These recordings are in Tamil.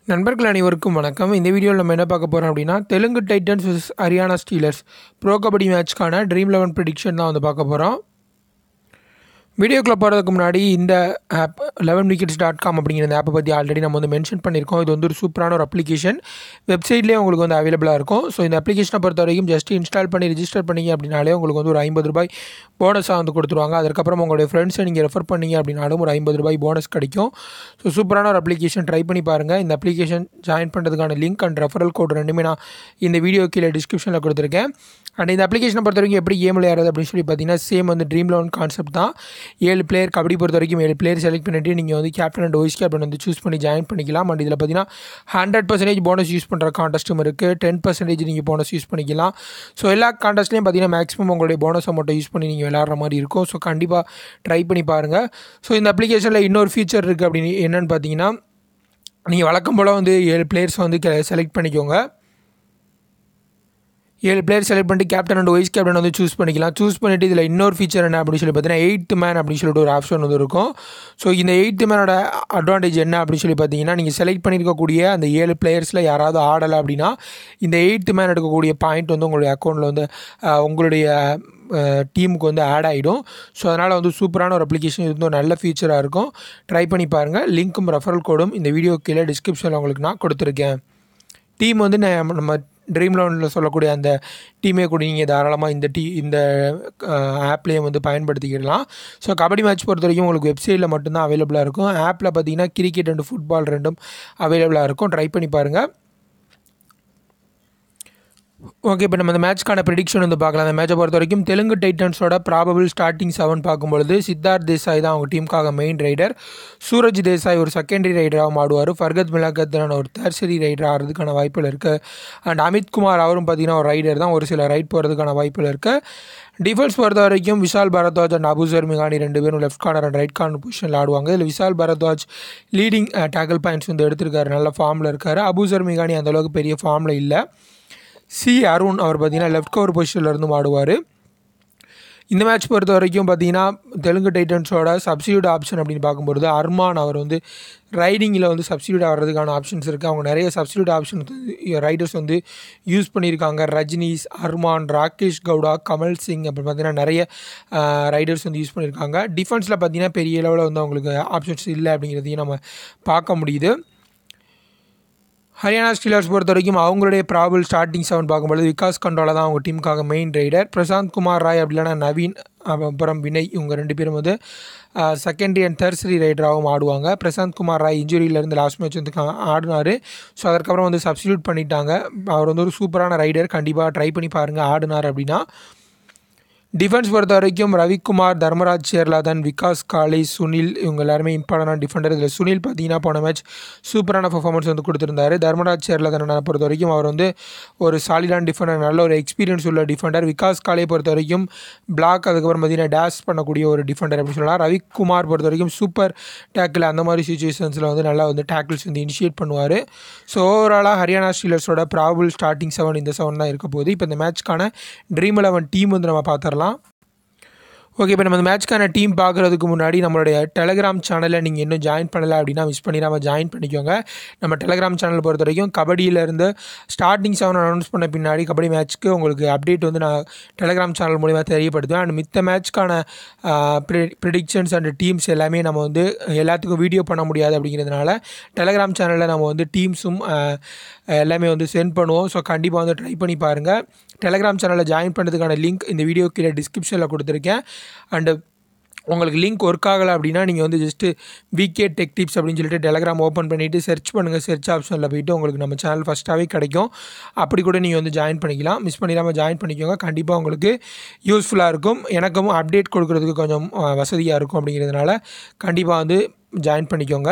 நண்பர்கள் அனைவருக்கும் வணக்கம் இந்த வீடியோவில் நம்ம என்ன பார்க்க போகிறோம் அப்படின்னா Telugu Titans vs Haryana Steelers Pro kabaddi மேட்ச்க்கான ட்ரீம் லெவன் ப்ரிடிக்ஷன் தான் வந்து பார்க்க போகிறோம் வீடியோக்குள்ளே போகிறதுக்கு முன்னாடி இந்த app Eleven Wickets dot com அப்படிங்கிற இந்த ஆப்பை பற்றி ஆல்ரெடி நம்ம வந்து மென்ஷன் பண்ணியிருக்கோம் இது வந்து ஒரு சூப்பரான ஒரு அப்ளிகேஷன் வெப்சைட்லேயே உங்களுக்கு வந்து அவைலபிளாக இருக்கும் ஸோ இந்த அப்ளிகேஷனை பொறுத்த வரைக்கும் ஜஸ்ட் இன்ஸ்டால் பண்ணி ரிஜிஸ்டர் பண்ணீங்க அப்படின்னாலே உங்களுக்கு வந்து ஒரு ஐம்பது ரூபாய் போனஸாக வந்து கொடுத்துருவாங்க அதுக்கப்புறம் உங்களுடைய ஃப்ரெண்ட்ஸை நீங்கள் ரெஃபர் பண்ணீங்க அப்படின்னாலும் ஒரு ஐம்பது ரூபாய் போனஸ் கிடைக்கும் ஸோ சூப்பரான ஒரு அப்ளிகேஷன் ட்ரை பண்ணி பாருங்கள் இந்த அப்ளிகேஷன் ஜாயின் பண்ணுறதுக்கான லிங்க் அண்ட் ரெஃபரல் கோட் ரெண்டுமே நான் இந்த வீடியோ கீழே டிஸ்கிரிப்ஷனில் கொடுத்துருக்கேன் அண்ட் இந்த அப்ளிகேஷனை பொறுத்த வரைக்கும் எப்படி கேம் விளையாடுறது அப்படின்னு சொல்லி பார்த்தீங்கன்னா சேம் வந்து ட்ரீம் லெவன் கான்செப்ட் தான் ஏழு பிளேயர் கபடி பொறுத்த வரைக்கும் ஏழு பிளேயர் செலக்ட் பண்ணிட்டு நீங்கள் வந்து கேப்டன் அண்ட் வைஸ் கேப்டன் வந்து சூஸ் பண்ணி ஜாயின் பண்ணிக்கலாம் அண்ட் இதில் பார்த்தீங்கன்னா ஹண்ட்ரட் பர்சன்டேஜ் போனஸ் யூஸ் பண்ணுற கான்டெஸ்ட்டும் இருக்குது டென் பர்சன்டேஜ் நீங்கள் போனஸ் யூஸ் பண்ணிக்கலாம் ஸோ எல்லா கான்டெஸ்ட்லேயும் பார்த்தீங்கன்னா மேக்ஸிமம் உங்களுடைய போனஸை மட்டும் யூஸ் பண்ணி நீங்கள் விளாட்ற மாதிரி இருக்கும் ஸோ கண்டிப்பாக ட்ரை பண்ணி பாருங்கள் ஸோ இந்த அப்ளிகேஷனில் இன்னொரு ஃபீச்சர் இருக்குது அப்படின்னு என்னென்னு பார்த்தீங்கன்னா நீங்கள் வழக்கம் போல் வந்து ஏழு பிளேயர்ஸ் வந்து செலக்ட் பண்ணிக்கோங்க ஏழு பிளேயர் செலக்ட் பண்ணிட்டு கேப்டன் அண்ட் வைஸ் கேப்டன் வந்து சூஸ் பண்ணிக்கலாம் சூஸ் பண்ணிவிட்டு இதில் இன்னொரு ஃபீச்சர் என்ன அப்படின்னு சொல்லி பார்த்தீங்கன்னா எயித் மேன் அப்படின்னு சொல்லிட்டு ஒரு ஆப்ஷன் வந்து இருக்கும் ஸோ இந்த எயித் மேனோட அட்வான்டேஜ் என்ன அப்படின்னு சொல்லி பார்த்தீங்கன்னா நீங்கள் செலக்ட் பண்ணியிருக்கக்கூடிய அந்த ஏழு பிளேயர்ஸில் யாராவது ஆடலை அப்படின்னா இந்த எயித் மேன் எடுக்கக்கூடிய பாயிண்ட் வந்து உங்களுடைய அக்கௌண்ட்டில் வந்து அஹ், உங்களுடைய டீமுக்கு வந்து ஆட் ஆகிடும் ஸோ அதனால் வந்து சூப்பரான ஒரு அப்ளிகேஷன் இது வந்து ஒரு நல்ல ஃபீச்சராக இருக்கும் ட்ரை பண்ணி பாருங்கள் லிங்க்கும் ரெஃபரல் கோடும் இந்த வீடியோ கீழே டிஸ்கிரிப்ஷனில் உங்களுக்கு நான் கொடுத்துருக்கேன் டீம் வந்து நான் நம்ம ட்ரீம் லெவனில் சொல்லக்கூடிய அந்த டீமே கூட நீங்கள் தாராளமாக இந்த டீ இந்த ஆப்லேயே வந்து பயன்படுத்திக்கிடலாம் ஸோ கபடி மேட்ச் பொறுத்த வரைக்கும் உங்களுக்கு வெப்சைட்டில் மட்டும்தான் அவைலபிளாக இருக்கும் ஆப்பில் பார்த்தீங்கன்னா கிரிக்கெட் அண்ட் ஃபுட்பால் ரெண்டும் அவைலபிளாக இருக்கும் ட்ரை பண்ணி பாருங்கள் ஓகே இப்போ நம்ம இந்த மேட்ச்க்கான ப்ரிடிக்ஷன் வந்து பார்க்கலாம் அந்த மேட்சை பொறுத்த வரைக்கும் தெலுங்கு டைட்டன்ஸோட ப்ராபபிள் ஸ்டார்டிங் செவன் பார்க்கும்பொழுது சித்தார்த் தேசாய் தான் அவங்க டீமுக்காக மெயின் ரைடர் சூரஜ் தேசாய் ஒரு செகண்டரி ரைடராகவும் ஆடுவார் ஃபர்கத் மிலாகத்தனான ஒரு தேர்சரி ரைடர் ஆகிறதுக்கான வாய்ப்புகள் இருக்குது அண்ட் அமித்குமார் அவரும் பார்த்தீங்கன்னா ஒரு ரைடர் தான் ஒரு சில ரைட் போகிறதுக்கான வாய்ப்புகள் இருக்குது டிஃபென்ஸ் பொறுத்த வரைக்கும் விஷால் பரத்வாஜ் அண்ட் அபுசர் மிகானி ரெண்டு பேரும் left corner and right corner பொசிஷனில் ஆடுவாங்க இதில் Vishal Bharadwaj leading tackle points வந்து எடுத்திருக்காரு நல்ல ஃபார்மில் இருக்கார் அபுசர் மிகானி அந்தளவுக்கு பெரிய ஃபார்மில் இல்லை சி அருண் அவர் பார்த்தீங்கன்னா லெஃப்ட் கவர் பொசிஷனில் இருந்து ஆடுவார் இந்த மேட்ச் பொறுத்த வரைக்கும் பார்த்தீங்கன்னா தெலுங்கு டைட்டன்ஸோட சப்ஸ்டியூட் ஆப்ஷன் அப்படின்னு பார்க்கும்பொழுது அர்மான் அவர் வந்து ரைடிங்கில் வந்து சப்ஸ்டியூட் ஆகிறதுக்கான ஆப்ஷன்ஸ் இருக்குது அவங்க நிறைய சப்ஸ்டியூட் ஆப்ஷன் ரைடர்ஸ் வந்து யூஸ் பண்ணியிருக்காங்க ரஜினிஸ் அர்மான் ராகேஷ் கவுடா கமல் சிங் அப்புறம் பார்த்தீங்கன்னா நிறைய ரைடர்ஸ் வந்து யூஸ் பண்ணியிருக்காங்க டிஃபென்ஸில் பார்த்தீங்கன்னா பெரிய லெவலில் வந்து அவங்களுக்கு ஆப்ஷன்ஸ் இல்லை அப்படிங்கிறதையும் நம்ம பார்க்க முடியுது ஹரியானா ஸ்டீலர்ஸ் பொறுத்த வரைக்கும் அவங்களுடைய ப்ராபல் ஸ்டார்டிங் செவன் பார்க்கும்பொழுது விகாஸ் கண்டோலா தான் அவங்க டீமுக்காக மெயின் ரைடர் பிரசாந்த் குமார் ராய் அப்படி இல்லைனா நவீன் அப்புறம் வினய் இவங்க ரெண்டு பேரும் வந்து செகண்டரி அண்ட் தேர்சரி ரைடராகவும் ஆடுவாங்க பிரசாந்த் குமார் ராய் இன்ஜுரியிலேருந்து லாஸ்ட் மேட்ச் வந்து கா- ஆடினார் ஸோ அதற்கப்புறம் வந்து சப்ஸ்டியூட் பண்ணிட்டாங்க அவர் வந்து ஒரு சூப்பரான ரைடர் கண்டிப்பாக ட்ரை பண்ணி பாருங்கள் ஆடினார் அப்படின்னா டிஃபென்ஸ் பொறுத்த வரைக்கும் ரவிக்குமார் தர்மராஜ் சேர்லாதன் விகாஸ் காளி சுனில் இவங்க எல்லாருமே இம்பார்ட்டண்டான டிஃபெண்டர் இதில் சுனில் பார்த்தீங்கன்னா போன மேட்ச் சூப்பரான பர்ஃபார்மன்ஸ் வந்து கொடுத்துருந்தாரு தர்மராஜ் சேர்லாதனை பொறுத்த வரைக்கும் அவர் வந்து ஒரு சாலிடான டிஃபெண்டர் நல்ல ஒரு எக்ஸ்பீரியன்ஸ் உள்ள டிஃபெண்டர் விகாஸ் காளையை பொறுத்த வரைக்கும் பிளாக் அதுக்கப்புறம் பார்த்தீங்கன்னா டேஷ் பண்ணக்கூடிய ஒரு டிஃபெண்டர் அப்படின்னு சொல்லலாம் ரவிக்குமார் பொறுத்த வரைக்கும் சூப்பர் டேக்கிள் அந்த மாதிரி சுச்சுவேஷன்ஸில் வந்து நல்லா வந்து டேக்கிள்ஸ் வந்து இனிஷியேட் பண்ணுவார் ஸோ ஓவராலாக ஹரியானா ஸ்டீலர்ஸோட ப்ராபுல் ஸ்டார்டிங் செவன் இந்த செவன் தான் இருக்க போகுது இப்போ இந்த மேட்ச்க்கான ட்ரீம் லெவன் டீம் வந்து நம்ம பார்த்துடலாம் ஓகே இப்போ நம்ம இந்த மேட்ச்க்கான டீம் பார்க்குறதுக்கு முன்னாடி நம்மளுடைய டெலகிராம் சேனலில் நீங்கள் இன்னும் ஜாயின் பண்ணலை அப்படின்னா மிஸ் பண்ணிடாமல் ஜாயின் பண்ணிக்கோங்க நம்ம டெலகிராம் சேனல் பொறுத்த வரைக்கும் கபடியிலேருந்து ஸ்டார்டிங் செவன் அனௌன்ஸ் பண்ண பின்னாடி கபடி மேட்ச்க்கு உங்களுக்கு அப்டேட் வந்து நான் டெலகிராம் சேனல் மூலிமா தெரியப்படுத்துவேன் அண்ட் மித்த மேட்ச்க்கான ப்ரிடிக்ஷன்ஸ் அண்ட் டீம்ஸ் எல்லாமே நம்ம வந்து எல்லாத்துக்கும் வீடியோ பண்ண முடியாது அப்படிங்கிறதுனால டெலகிராம் சேனலில் நம்ம வந்து டீம்ஸும் எல்லாமே வந்து சென்ட் பண்ணுவோம் ஸோ கண்டிப்பாக வந்து ட்ரை பண்ணி பாருங்கள் டெலகிராம் சேனலில் ஜாயின் பண்ணுறதுக்கான லிங்க் இந்த வீடியோ கீழே டிஸ்கிரிப்ஷனில் கொடுத்துருக்கேன் அண்டு உங்களுக்கு லிங்க் ஒர்க் ஆகலை அப்படின்னா நீங்கள் வந்து ஜஸ்ட்டு விகே டெக் டிப்ஸ் அப்படின்னு சொல்லிட்டு டெலகிராம் ஓப்பன் பண்ணிவிட்டு சர்ச் பண்ணுங்கள் சர்ச் ஆப்ஷனில் போயிட்டு உங்களுக்கு நம்ம சேனல் ஃபஸ்ட்டாகவே கிடைக்கும் அப்படி கூட நீங்கள் வந்து ஜாயின் பண்ணிக்கலாம் மிஸ் பண்ணிடாமல் ஜாயின் பண்ணிக்கோங்க கண்டிப்பாக உங்களுக்கு யூஸ்ஃபுல்லாக இருக்கும் எனக்கும் அப்டேட் கொடுக்குறதுக்கு கொஞ்சம் வசதியாக இருக்கும் அப்படிங்கிறதுனால கண்டிப்பாக வந்து ஜாயின் பண்ணிக்கோங்க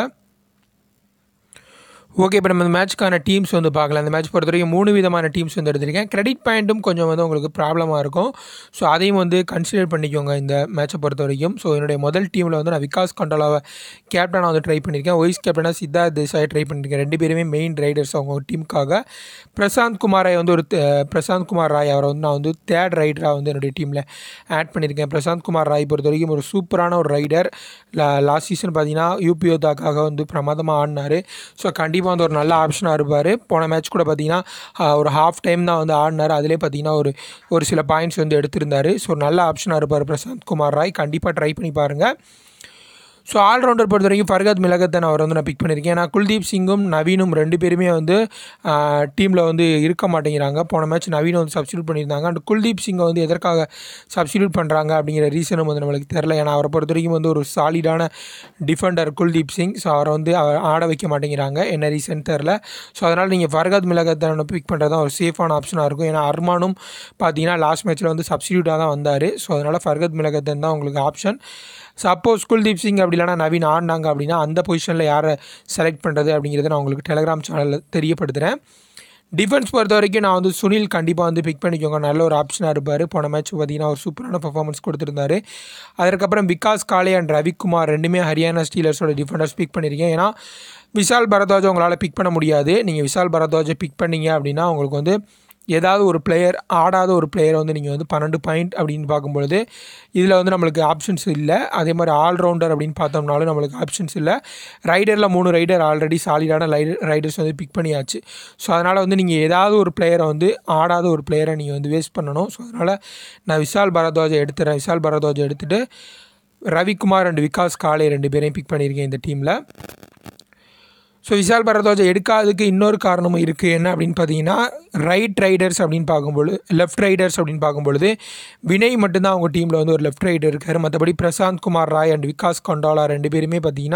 ஓகே இப்போ நம்ம இந்த மேட்ச்க்கான டீம்ஸ் வந்து பார்க்கலாம் இந்த மேட்ச் பொறுத்த வரைக்கும் மூணு விதமான டீம்ஸ் வந்து எடுத்திருக்கேன் கிரெடிட் பாயிண்ட்டும் கொஞ்சம் வந்து உங்களுக்கு ப்ராப்ளமாக இருக்கும் ஸோ அதையும் வந்து கன்சிடர் பண்ணிக்கோங்க இந்த மேட்சை பொறுத்த வரைக்கும் ஸோ என்னுடைய முதல் டீமில் வந்து நான் விகாஸ் கண்டோலாவை கேப்டனாக வந்து ட்ரை பண்ணியிருக்கேன் வைஸ் கேப்டனாக சித்தார்த் தேசாயை ட்ரை பண்ணியிருக்கேன் ரெண்டு பேருமே மெயின் ரைடர்ஸ் அவங்க டீமுக்காக பிரசாந்த் குமாரை வந்து ஒரு த- பிரசாந்த் குமார் ராய் அவரை வந்து நான் வந்து தேர்ட் ரைடராக வந்து என்னுடைய டீமில் ஆட் பண்ணியிருக்கேன் பிரசாந்த் குமார் ராய் பொறுத்த வரைக்கும் ஒரு சூப்பரான ஒரு ரைடர் லாஸ்ட் சீசன் பார்த்தீங்கன்னா யூபியோதாக்காக வந்து பிரமாதமாக ஆடினார் ஸோ கண்டிப்பாக கண்டிப்பாக வந்து ஒரு நல்ல ஆப்ஷனாக இருப்பார் போன மேட்ச் கூட பார்த்தீங்கன்னா ஆஹ், ஒரு ஹாஃப் டைம் தான் வந்து ஆடினார் அதிலே பார்த்தீங்கன்னா ஒரு ஒரு சில பாயிண்ட்ஸ் வந்து எடுத்திருந்தார் ஸோ நல்ல ஆப்ஷனாக இருப்பார் பிரசாந்த் குமார் ராய் கண்டிப்பாக ட்ரை பண்ணி பாருங்கள் ஸோ ஆல்ரவுண்டர் பொறுத்த வரைக்கும் ஃபர்கத் மிலகத்தன் அவர் வந்து நான் பிக் பண்ணியிருக்கேன் ஏன்னா குல்தீப் சிங்கும் நவீனும் ரெண்டு பேருமே வந்து டீமில் வந்து இருக்க மாட்டேங்கிறாங்க போன மேட்ச் நவீன் வந்து சப்ஸ்டியூட் பண்ணியிருந்தாங்க அண்ட் குல்தீப் சிங்கை வந்து எதற்காக சப்ஸ்டியூட் பண்ணுறாங்க அப்படிங்கிற ரீசனும் வந்து நம்மளுக்கு தெரில ஏன்னா அவரை பொறுத்த வரைக்கும் வந்து ஒரு சாலிடான டிஃபெண்டர் குல்தீப் சிங் ஸோ அவரை வந்து அவர் ஆட வைக்க மாட்டேங்கிறாங்க என்ன ரீசன் தெரில ஸோ அதனால் நீங்கள் ஃபர்கத் மிலகத்தனை பிக் பண்ணுறது தான் ஒரு சேஃபான ஆப்ஷனாக இருக்கும் ஏன்னா அர்மானும் பார்த்தீங்கன்னா லாஸ்ட் மேட்ச்சில் வந்து சப்ஸ்டியூட்டாக தான் வந்தார் ஸோ அதனால் ஃபர்கத் மிலகத்தன் தான் உங்களுக்கு ஆப்ஷன் சப்போஸ் குல்தீப் சிங் அப்படி இல்லைனா நவீன் ஆடினாங்க அப்படின்னா அந்த பொசிஷனில் யாரை செலக்ட் பண்ணுறது அப்படிங்கிறத நான் உங்களுக்கு டெலகிராம் சேனலில் தெரியப்படுத்துகிறேன் டிஃபென்ஸ் பொறுத்த வரைக்கும் நான் வந்து சுனில் கண்டிப்பாக வந்து பிக் பண்ணிக்கோங்க நல்ல ஒரு ஆப்ஷனாக இருப்பார் போன மேட்ச் பார்த்தீங்கன்னா ஒரு சூப்பரான பர்ஃபார்மன்ஸ் கொடுத்துருந்தாரு அதற்கப்புறம் விகாஸ் காலே அண்ட் ரவிக்குமார் ரெண்டுமே ஹரியானா ஸ்டீலர்ஸோட டிஃபெண்டர்ஸ் பிக் பண்ணியிருக்கேன் ஏன்னா விஷால் பரத்வாஜை உங்களால் பிக் பண்ண முடியாது நீங்கள் விஷால் பரத்வாஜை பிக் பண்ணீங்க அப்படின்னா உங்களுக்கு வந்து ஏதாவது ஒரு பிளேயர் ஆடாத ஒரு பிளேயரை வந்து நீங்கள் வந்து பன்னெண்டு பாயிண்ட் அப்படின்னு பார்க்கும்பொழுது இதில் வந்து நம்மளுக்கு ஆப்ஷன்ஸ் இல்லை அதே மாதிரி ஆல்ரவுண்டர் அப்படின்னு பார்த்தோம்னாலும் நம்மளுக்கு ஆப்ஷன்ஸ் இல்லை ரைடரில் மூணு ரைடர் ஆல்ரெடி சாலிடான ரைடர் ரைடர்ஸ் வந்து பிக் பண்ணியாச்சு ஸோ அதனால் வந்து நீங்கள் ஏதாவது ஒரு பிளேயரை வந்து ஆடாத ஒரு பிளேயரை நீங்கள் வந்து வேஸ்ட் பண்ணணும் ஸோ அதனால் நான் விஷால் பரத்வாஜை எடுத்துறேன் விஷால் பரத்வாஜை எடுத்துகிட்டு ரவிக்குமார் அண்ட் விகாஸ் காலே ரெண்டு பேரையும் பிக் பண்ணியிருக்கேன் இந்த டீமில் ஸோ விஷால் பரத்வாஜை எடுக்காததுக்கு இன்னொரு காரணமும் இருக்குது என்ன அப்படின்னு பார்த்தீங்கன்னா ரைட் ரைடர்ஸ் அப்படின்னு பார்க்கும்பொழுது லெஃப்ட் ரைடர்ஸ் அப்படின்னு பார்க்கும்பொழுது வினய் மட்டும்தான் அவங்க டீமில் வந்து ஒரு லெஃப்ட் ரைடர் இருக்கார் மற்றபடி பிரசாந்த் குமார் ராய் அண்ட் விகாஸ் கொண்டாலா ரெண்டு பேருமே பார்த்தீங்கன்னா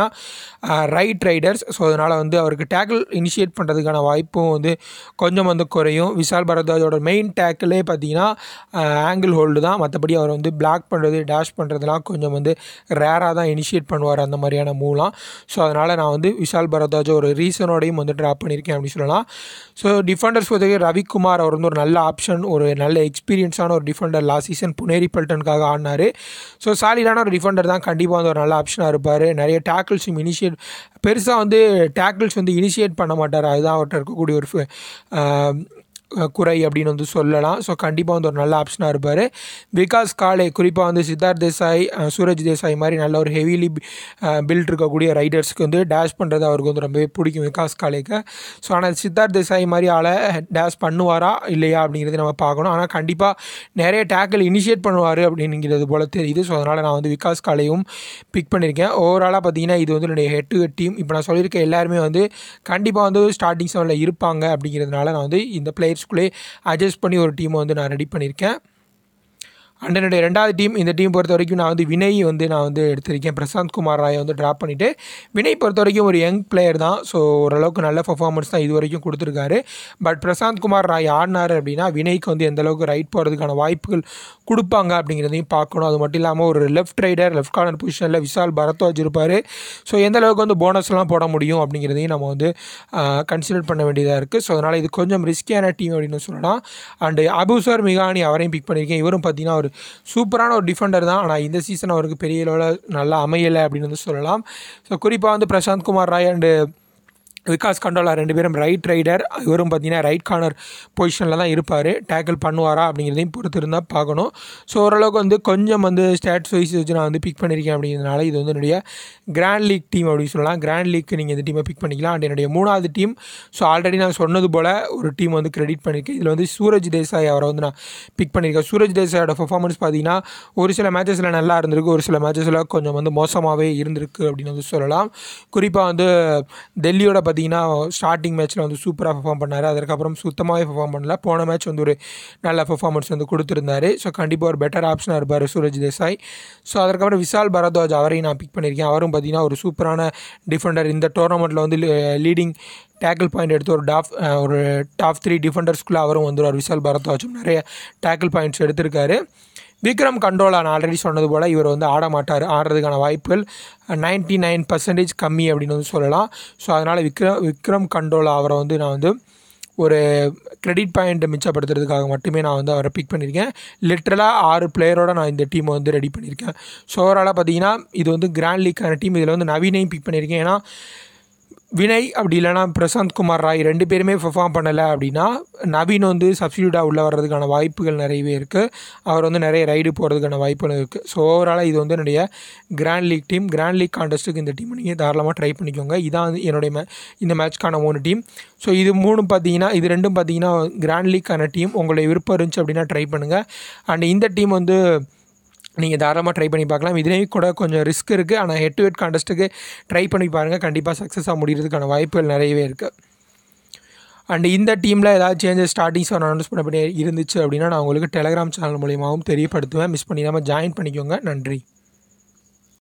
ரைட் ரைடர்ஸ் ஸோ அதனால் வந்து அவருக்கு டேக்கிள் இனிஷியேட் பண்ணுறதுக்கான வாய்ப்பும் வந்து கொஞ்சம் வந்து குறையும் விஷால் பரத்வாஜோட மெயின் டேக்கிளே பார்த்தீங்கன்னா ஆங்கிள் ஹோல்டு தான் மற்றபடி அவர் வந்து பிளாக் பண்ணுறது டேஷ் பண்ணுறதுலாம் கொஞ்சம் வந்து ரேராக தான் இனிஷியேட் பண்ணுவார் அந்த மாதிரியான மூவ்லாம் ஸோ அதனால் நான் வந்து விஷால் பரத்வாஜ் ஒரு ரீசனோடையும் வந்து ட்ராப் பண்ணியிருக்கேன் அப்படின்னு சொல்லலாம் ஸோ டிஃபெண்டர்ஸ் பொறுத்தவரைக்கும் ரவிக்குமார் அவர் வந்து ஒரு நல்ல ஆப்ஷன் ஒரு நல்ல எக்ஸ்பீரியன்ஸான ஒரு டிஃபெண்டர் லாஸ்ட் சீசன் புனேரி பல்டனுக்காக ஆடினார் ஸோ சாலிடான ஒரு டிஃபெண்டர் தான் கண்டிப்பாக வந்து ஒரு நல்ல ஆப்ஷனாக இருப்பார் நிறைய டேக்கிள்ஸும் இனிஷியேட் பெருசாக வந்து டேக்கிள்ஸ் வந்து இனிஷியேட் பண்ண மாட்டார் அதுதான் அவர்கிட்ட இருக்கக்கூடிய ஒரு ஃப- ஆஹ் குறை அப்படின்னு வந்து சொல்லலாம் ஸோ கண்டிப்பாக வந்து ஒரு நல்ல ஆப்ஷனாக இருப்பார் விகாஸ் காலே குறிப்பாக வந்து சித்தார்த் தேசாய் அஹ் சூரஜ் தேசாய் மாதிரி நல்ல ஒரு ஹெவிலி பில்ட் இருக்கக்கூடிய ரைடர்ஸ்க்கு வந்து டேஷ் பண்ணுறது அவருக்கு வந்து ரொம்பவே பிடிக்கும் விகாஸ் காலேக்கு ஸோ ஆனால் சித்தார்த் தேசாய் மாதிரி ஆளை டேஷ் பண்ணுவாரா இல்லையா அப்படிங்கிறது நம்ம பார்க்கணும் ஆனால் கண்டிப்பாக நிறைய டேக்கிள் இனிஷியேட் பண்ணுவார் அப்படிங்கிறது போல தெரியுது ஸோ அதனால் நான் வந்து விகாஸ் காலையும் பிக் பண்ணியிருக்கேன் ஓவராலாக பார்த்தீங்கன்னா இது வந்து என்னுடைய ஹெட் டு ஹெட் டீம் இப்போ நான் சொல்லியிருக்க எல்லாருமே வந்து கண்டிப்பாக வந்து ஸ்டார்டிங் செவனில் இருப்பாங்க அப்படிங்கிறதுனால நான் வந்து இந்த பிளேயர்ஸ்குள்ளே அட்ஜஸ்ட் பண்ணி ஒரு டீமை வந்து நான் ரெடி பண்ணியிருக்கேன் அண்ட் என்னுடைய ரெண்டாவது டீம் இந்த டீம் பொறுத்த வரைக்கும் நான் வந்து வினய் வந்து நான் வந்து எடுத்திருக்கேன் பிரசாந்த் குமார் ராயை வந்து ட்ராப் பண்ணிவிட்டு வினய் பொறுத்த வரைக்கும் ஒரு யங் பிளேயர் தான் ஸோ ஓரளவுக்கு நல்ல பர்ஃபார்மன்ஸ் தான் இது வரைக்கும் கொடுத்துருக்காரு பட் பிரசாந்த் குமார் ராய் ஆடினார் அப்படின்னா வினய்க்கு வந்து எந்த அளவுக்கு ரைட் போகிறதுக்கான வாய்ப்புகள் கொடுப்பாங்க அப்படிங்கிறதையும் பார்க்கணும் அது மட்டும் இல்லாமல் ஒரு லெஃப்ட் ரைடர் லெஃப்ட் கார்னர் பொசிஷனில் விஷால் பரத்வாஜ் இருப்பார் ஸோ எந்த அளவுக்கு வந்து போனஸ்லாம் போட முடியும் அப்படிங்கிறதையும் நம்ம வந்து கன்சிடர் பண்ண வேண்டியதாக இருக்குது ஸோ அதனால் இது கொஞ்சம் ரிஸ்கியான டீம் அப்படின்னு சொல்லலாம் அண்டு அபுசர் மிகானி அவரையும் பிக் பண்ணியிருக்கேன் இவரும் பார்த்தீங்கன்னா ஒரு சூப்பரான ஒரு டிஃபெண்டர் தான் ஆனால் இந்த சீசன் அவருக்கு பெரிய அளவில் நல்லா அமையலை அப்படின்னு வந்து சொல்லலாம் ஸோ குறிப்பாக வந்து பிரசாந்த் குமார் ராய் அண்டு விகாஸ் கண்டோலா ரெண்டு பேரும் ரைட் ரைடர் இவரும் பார்த்தீங்கன்னா ரைட் கார்னர் பொசிஷனில் தான் இருப்பார் டேக்கிள் பண்ணுவாரா அப்படிங்கிறதையும் பொறுத்து இருந்தால் பார்க்கணும் ஸோ ஓரளவுக்கு வந்து கொஞ்சம் வந்து ஸ்டாட்ஸ் வைஸ் வச்சு நான் வந்து பிக் பண்ணியிருக்கேன் அப்படிங்கிறதுனால இது வந்து என்னுடைய கிராண்ட் லீக் டீம் அப்படின்னு சொல்லலாம் கிராண்ட் லீக்கு நீங்கள் இந்த டீமை பிக் பண்ணிக்கலாம் அண்ட் என்னுடைய மூணாவது டீம் ஸோ ஆல்ரெடி நான் சொன்னது போல் ஒரு டீம் வந்து கிரெடிட் பண்ணியிருக்கேன் இதில் வந்து சூரஜ் தேசாய் அவரை வந்து நான் பிக் பண்ணியிருக்கேன் சூரஜ் தேசாயோட பர்ஃபார்மன்ஸ் பார்த்தீங்கன்னா ஒரு சில மேட்சஸில் நல்லா இருந்திருக்கு ஒரு சில மேட்சஸில் கொஞ்சம் வந்து மோசமாகவே இருந்திருக்கு அப்படின்னு வந்து சொல்லலாம் குறிப்பாக வந்து டெல்லியோட பார்த்தீங்கன்னா ஸ்டார்டிங் மேட்ச்சில் வந்து சூப்பராக பெர்ஃபார்ம் பண்ணார் அதுக்கப்புறம் சுத்தமாகவே பெர்ஃபார்ம் பண்ணல போன மேட்ச் வந்து ஒரு நல்ல பெர்ஃபார்மன்ஸ் வந்து கொடுத்துருந்தாரு ஸோ கண்டிப்பாக ஒரு பெட்டர் ஆப்ஷனாக இருப்பார் சூரஜ் தேசாய் ஸோ அதுக்கப்புறம் விஷால் பரத்வாஜ் அவரையும் நான் பிக் பண்ணியிருக்கேன் அவரும் பார்த்தீங்கன்னா ஒரு சூப்பரான டிஃபெண்டர் இந்த டோர்னமெண்ட்டில் வந்து லீடிங் டேக்கிள் பாயிண்ட் எடுத்து ஒரு டாப் ஒரு டாப் த்ரீ டிஃபெண்டர்ஸ்குள்ளே அவரும் வந்துடுவார் விஷால் பரத்வாஜும் நிறைய டேக்கிள் பாயிண்ட்ஸ் எடுத்திருக்காரு விக்ரம் கண்டோலா நான் ஆல்ரெடி சொன்னது போல் இவர் வந்து ஆட மாட்டார் ஆடுறதுக்கான வாய்ப்புகள் நைன்ட்டி நைன் பர்சன்டேஜ் கம்மி அப்படின்னு வந்து சொல்லலாம் ஸோ அதனால் விக்ரம் விக்ரம் கண்டோலா அவரை வந்து நான் வந்து ஒரு கிரெடிட் பாயிண்ட் மிச்சப்படுத்துறதுக்காக மட்டுமே நான் வந்து அவரை பிக் பண்ணியிருக்கேன் லிட்ரலாக ஆறு பிளேயரோட நான் இந்த டீமை வந்து ரெடி பண்ணியிருக்கேன் ஸோ ஓவராலாக பார்த்தீங்கன்னா இது வந்து கிராண்ட் லீக்கான டீம் இதில் வந்து நவீனையும் பிக் பண்ணியிருக்கேன் ஏன்னா வினய் அப்படி இல்லைனா பிரசாந்த் குமார் ராய் ரெண்டு பேருமே பெர்ஃபார்ம் பண்ணலை அப்படின்னா நவீன் வந்து சப்ஸ்டியூட்டாக உள்ளே வர்றதுக்கான வாய்ப்புகள் நிறையவே இருக்குது அவர் வந்து நிறைய ரைடு போகிறதுக்கான வாய்ப்புகள் இருக்குது ஸோ ஓவராலாக இது வந்து என்னுடைய grand league team grand league கான்டெஸ்ட்டுக்கு இந்த டீம் நீங்கள் தாராளமாக ட்ரை பண்ணிக்கோங்க இதான் வந்து என்னுடைய மே இந்த மேட்ச்க்கான மூணு டீம் ஸோ இது மூணும் பார்த்தீங்கன்னா இது ரெண்டும் பார்த்தீங்கன்னா கிராண்ட் லீக்கான டீம் உங்களுடைய விருப்பம் இருந்துச்சு அப்படின்னா ட்ரை பண்ணுங்கள் அண்ட் இந்த டீம் வந்து நீங்கள் தாராளமாக ட்ரை பண்ணி பார்க்கலாம் இதுலேயும் கூட கொஞ்சம் ரிஸ்க் இருக்குது ஆனால் ஹெட் டு ஹெட் கான்டெஸ்ட்டுக்கு ட்ரை பண்ணி பாருங்கள் கண்டிப்பாக சக்ஸஸாக முடிகிறதுக்கான வாய்ப்புகள் நிறையவே இருக்குது அண்ட் இந்த டீமில் ஏதாவது சேஞ்சஸ் ஸ்டார்டிங்ஸ் நான் அனௌன்ஸ் பண்ண இருந்துச்சு அப்படின்னா நான் உங்களுக்கு டெலகிராம் சேனல் மூலியமாகவும் தெரியப்படுத்துவேன் மிஸ் பண்ணிடாமல் ஜாயின் பண்ணிக்கோங்க நன்றி